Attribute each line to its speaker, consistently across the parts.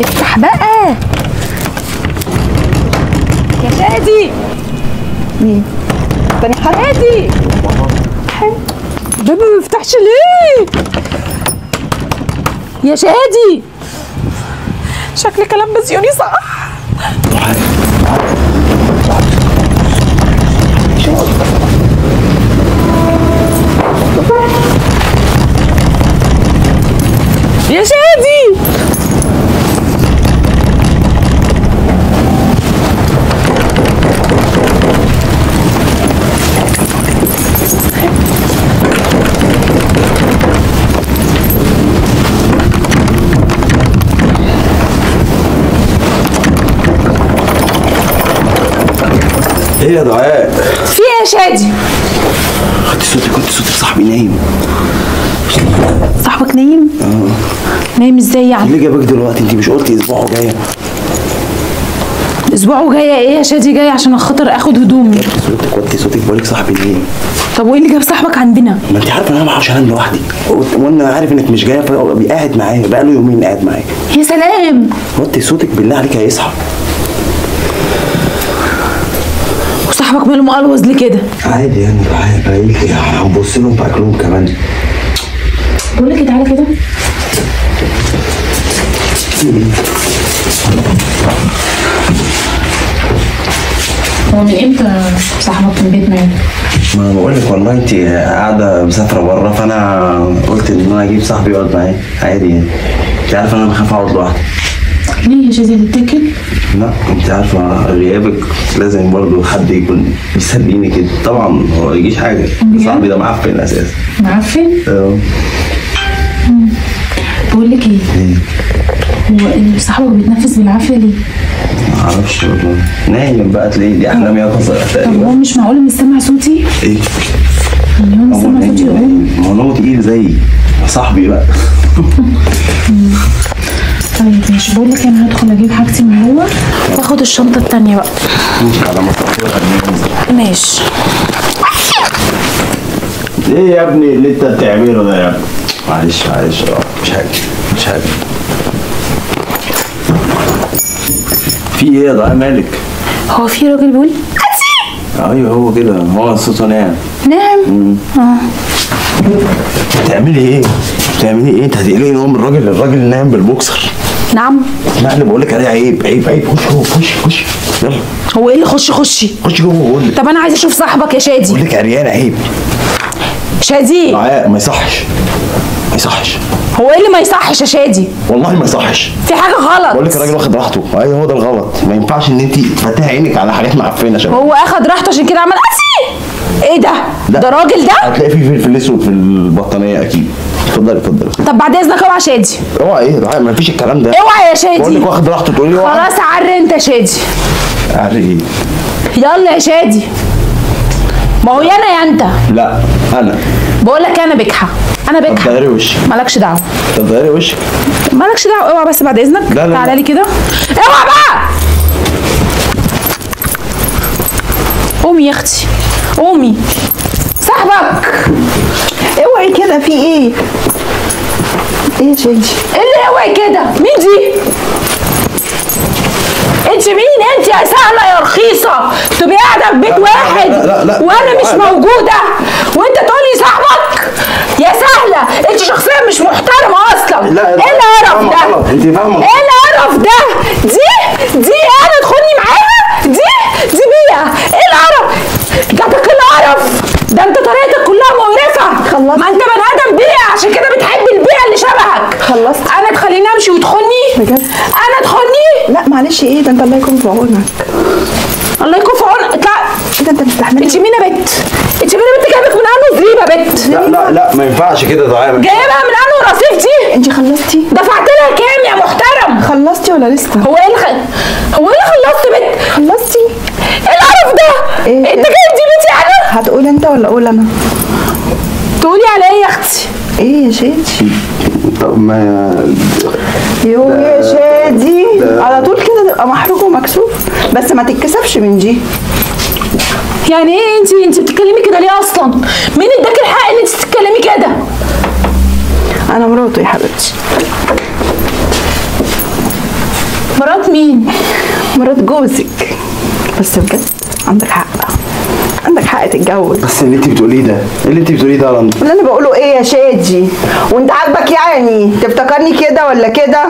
Speaker 1: افتح بقى يا شادي
Speaker 2: مين؟ تاني حد
Speaker 1: شادي ده ما بيفتحش ليه يا شادي شكل كلام بسيوني صح يا شادي
Speaker 3: ايه يا دعاء
Speaker 1: في ايه يا شادي
Speaker 3: خدت صوتي كنت صوتي صاحبي نايم
Speaker 1: صاحبك نايم نايم ازاي يعني
Speaker 3: ليه جابك دلوقتي انت مش قلتي اسبوع جايه
Speaker 1: اسبوع وجايه ايه يا شادي جاي عشان خاطر اخد هدومي
Speaker 3: صوتك وطي صوتك بقولك صاحبي نايم
Speaker 1: طب وايه اللي جاب صاحبك عندنا
Speaker 3: ما انت عارفه ان انا ما بعرفش انام لوحدي وانا عارف انك مش جايه فهو قاعد معايا بقاله يومين قاعد معايا
Speaker 1: يا سلام
Speaker 3: وطي صوتك بالله عليك هيصحى
Speaker 1: وصاحبك ماله مقلوظ ليه كده
Speaker 3: عادي يعني دعاء باين لي هنبص لهم باكلهم كمان
Speaker 1: بقول لك إيه، تعالى كده هو من امتى صاحبك في البيت نايم؟
Speaker 3: ما انا بقول لك والله انت قاعده مسافره بره فانا قلت ان انا اجيب صاحبي يقعد معايا عادي يعني انت عارفه ان انا بخاف اقعد لوحدي
Speaker 1: ليه يا شادي تتاكل؟
Speaker 3: لا انت عارفه غيابك لازم برضو حد يكون بيسليني كده طبعا هو ما يجيش حاجه
Speaker 1: بجد؟
Speaker 3: صاحبي ده معفن اساسا
Speaker 1: معفن؟
Speaker 3: اه.
Speaker 1: بقول لك ايه؟ هو إن صاحبك بيتنفس بالعافيه ليه؟
Speaker 3: ما اعرفش والله نايم بقى تلاقيه دي احلام يقظه
Speaker 1: طب هو
Speaker 3: تقريبا
Speaker 1: مش معقول مش سامع صوتي؟
Speaker 3: ايه
Speaker 1: يعني هو مش
Speaker 3: هو
Speaker 1: سامع صوتي يقول
Speaker 3: نايم ما هو تقيل زيي صاحبي بقى
Speaker 1: طيب ماشي بقول لك انا هدخل اجيب حاجتي من جوه واخد الشنطه التانيه بقى
Speaker 3: مش على مصر
Speaker 1: ماشي
Speaker 3: ايه يا ابني اللي انت بتعمله ده يا ابني معلش معلش اه مش حاجه مش حاجه في ايه يا ضايع مالك
Speaker 1: هو في راجل بيقول
Speaker 3: ايوه هو كده هو صوته ناعم
Speaker 1: نعم
Speaker 3: بتعملي ايه بتعملي ايه انت هتقلقي نوم الراجل الراجل نايم بالبوكسر
Speaker 1: نعم
Speaker 3: لا اللي بقول لك عليه عيب عيب عيب خش جوه خش خش يلا
Speaker 1: هو ايه اللي خش خشي
Speaker 3: خش جوه بقول لك
Speaker 1: طب انا عايزه اشوف صاحبك يا شادي
Speaker 3: بقول لك عريان عيب
Speaker 1: شادي
Speaker 3: دعاء ما يصحش ما يصحش
Speaker 1: هو ايه اللي ما يصحش يا شادي
Speaker 3: والله ما يصحش
Speaker 1: في حاجه غلط
Speaker 3: بقول لك الراجل واخد راحته ايوه هو ده الغلط ما ينفعش ان انت تفتحي عينك على حاجات معفنه شباب
Speaker 1: هو اخد راحته عشان كده عمل اسي ايه ده
Speaker 3: لا.
Speaker 1: ده راجل ده
Speaker 3: هتلاقي فيه فلفل اسود في البطانيه اكيد اتفضلي اتفضلي
Speaker 1: طب بعد اذنك اوعى شادي
Speaker 3: اوعى ايه دعاء ما فيش الكلام ده
Speaker 1: اوعى يا
Speaker 3: بقول
Speaker 1: شادي
Speaker 3: لك واخد راحته تقولي لي اوعى
Speaker 1: خلاص عري انت يا شادي
Speaker 3: عري ايه
Speaker 1: يلا يا شادي ما هو يا انا يا انت
Speaker 3: لا انا
Speaker 1: بقول لك انا بكحه انا
Speaker 3: طب
Speaker 1: بكحه
Speaker 3: دايري وشك
Speaker 1: مالكش دعوه
Speaker 3: طب دايري وشك
Speaker 1: مالكش دعوه اوعى بس بعد اذنك
Speaker 3: لا، لا.
Speaker 1: تعالى لي كده اوعى بقى قومي يا اختي قومي صاحبك
Speaker 2: اوعي كده في ايه؟ ايه يا شادي؟
Speaker 1: ايه اللي اوعي كده مين دي انت مين انت يا سهله يا رخيصه تبقي قاعده في بيت واحد
Speaker 3: لا، لا، لا.
Speaker 1: وانا مش
Speaker 3: لا، لا.
Speaker 1: موجوده وانت تقولي صاحبك يا سهله انت شخصيه مش محترمه اصلا
Speaker 3: لا،
Speaker 1: ايه القرف
Speaker 3: فاهمة
Speaker 1: ده
Speaker 3: غلط، انت فاهمة غلط.
Speaker 1: ايه القرف ده دي دي انا تدخلني معاها دي دي بيها ايه القرف جاتك القرف ده انت طريقتك كلها مقرفه
Speaker 2: خلصت.
Speaker 1: ما انت بني ادم بيئه عشان كده بتحب البيئه اللي شبهك
Speaker 2: خلصت.
Speaker 1: انا تخليني امشي وتخني
Speaker 2: بجد؟
Speaker 1: انا تخني
Speaker 2: لا معلش ايه ده انت الله يكون في عونك
Speaker 1: الله يكون في عونك لا
Speaker 2: ايه ده انت مستحمل
Speaker 1: انت مين يا بت انت مين يا بت جايبك من انو زريبه بت
Speaker 3: لا لا لا ما ينفعش كده دعاء
Speaker 1: جايبها من انو رصيف دي
Speaker 2: انت خلصتي
Speaker 1: دفعت لها كام يا محترم
Speaker 2: خلصتي ولا لسه
Speaker 1: هو ايه اللي خل... هو ايه اللي خلصت بت
Speaker 2: خلصتي
Speaker 1: ايه القرف ده
Speaker 2: ايه؟
Speaker 1: انت جايب دي بيتي انا
Speaker 2: هتقول انت ولا اقول انا
Speaker 1: تقولي على ايه يا اختي
Speaker 2: ايه يا شادي
Speaker 3: طب ما
Speaker 2: يو يا شادي على طول كده تبقى محروق ومكسوف بس ما تتكسفش من دي
Speaker 1: يعني ايه انت انت بتتكلمي كده ليه اصلا مين اداك الحق ان انت تتكلمي كده
Speaker 2: انا مراته يا حبيبتي
Speaker 1: مين
Speaker 2: مرات جوزك بس بجد عندك حق عندك حق تتجوز
Speaker 3: بس اللي انت بتقوليه ده ايه اللي انت بتقوليه ده يا رندا
Speaker 2: اللي انا بقوله ايه يا شادي وانت عاجبك يعني تفتكرني كده ولا كده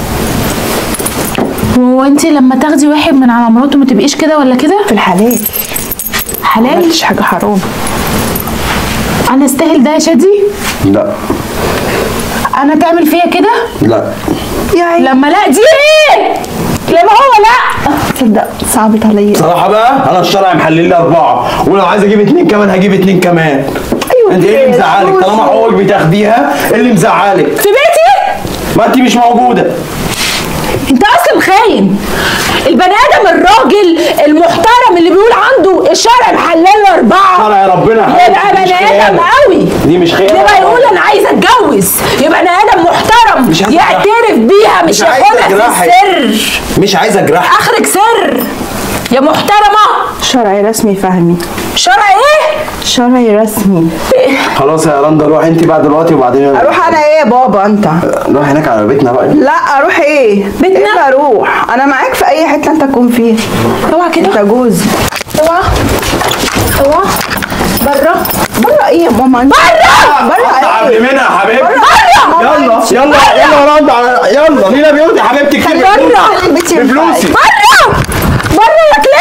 Speaker 1: هو انت لما تاخدي واحد من على مراته ما تبقيش كده ولا كده
Speaker 2: في الحلال ما
Speaker 1: حلال
Speaker 2: عملتش حاجه حرام
Speaker 1: انا استاهل ده يا شادي
Speaker 3: لا
Speaker 1: انا تعمل فيا كده
Speaker 3: لا
Speaker 2: يا عيني
Speaker 1: لما لا دي ايه لما هو لا
Speaker 2: تصدق صعبت عليا
Speaker 3: صراحة بقى انا الشرع محلل لي اربعة ولو عايز اجيب اتنين كمان هجيب اتنين كمان
Speaker 2: ايوه
Speaker 3: انت ايه اللي
Speaker 2: كده،
Speaker 3: مزعلك
Speaker 2: فلوس.
Speaker 3: طالما حقوقك بتاخديها إيه اللي مزعلك
Speaker 1: في بيتي
Speaker 3: ما انت مش موجودة
Speaker 1: انت اصلا خاين البني ادم الراجل المحترم اللي بيقول عنده الشرع محلل له اربعه
Speaker 3: شرع يا ربنا يا
Speaker 1: يبقى
Speaker 3: حبيبتي، مش
Speaker 1: بني ادم
Speaker 3: خيانة.
Speaker 1: قوي
Speaker 3: دي مش خيانة
Speaker 1: يبقى يقول انا عايز اتجوز يبقى بني ادم محترم
Speaker 3: مش عايز
Speaker 1: يعترف بيها مش,
Speaker 3: مش عايز
Speaker 1: ياخدها في
Speaker 3: أجرحك.
Speaker 1: السر
Speaker 3: مش عايز اجرحك
Speaker 1: اخرج سر يا محترمه
Speaker 2: شرعي رسمي فهمي
Speaker 1: شرع ايه
Speaker 2: شرعي رسمي
Speaker 3: خلاص يا رندا روح انت بقى دلوقتي وبعدين
Speaker 2: اروح انا ايه يا بابا انت
Speaker 3: نروح هناك على بيتنا بقى
Speaker 2: لا اروح ايه
Speaker 1: بيتنا؟
Speaker 2: ايه اللي اروح انا معاك في اي حته انت تكون فيها
Speaker 1: اوعى
Speaker 2: انت
Speaker 1: كده
Speaker 2: جوزي
Speaker 1: اوعى اوعى بره
Speaker 2: بره ايه يا ماما انت
Speaker 1: بره
Speaker 2: بره
Speaker 3: قبل
Speaker 2: ايه
Speaker 3: منها يا حبيبتي
Speaker 1: بره
Speaker 3: يلا يلا يلا يا رندا يلا لينا بيوت يا حبيبتي كتير
Speaker 1: بره.
Speaker 3: بفلوسي
Speaker 1: بره بره يا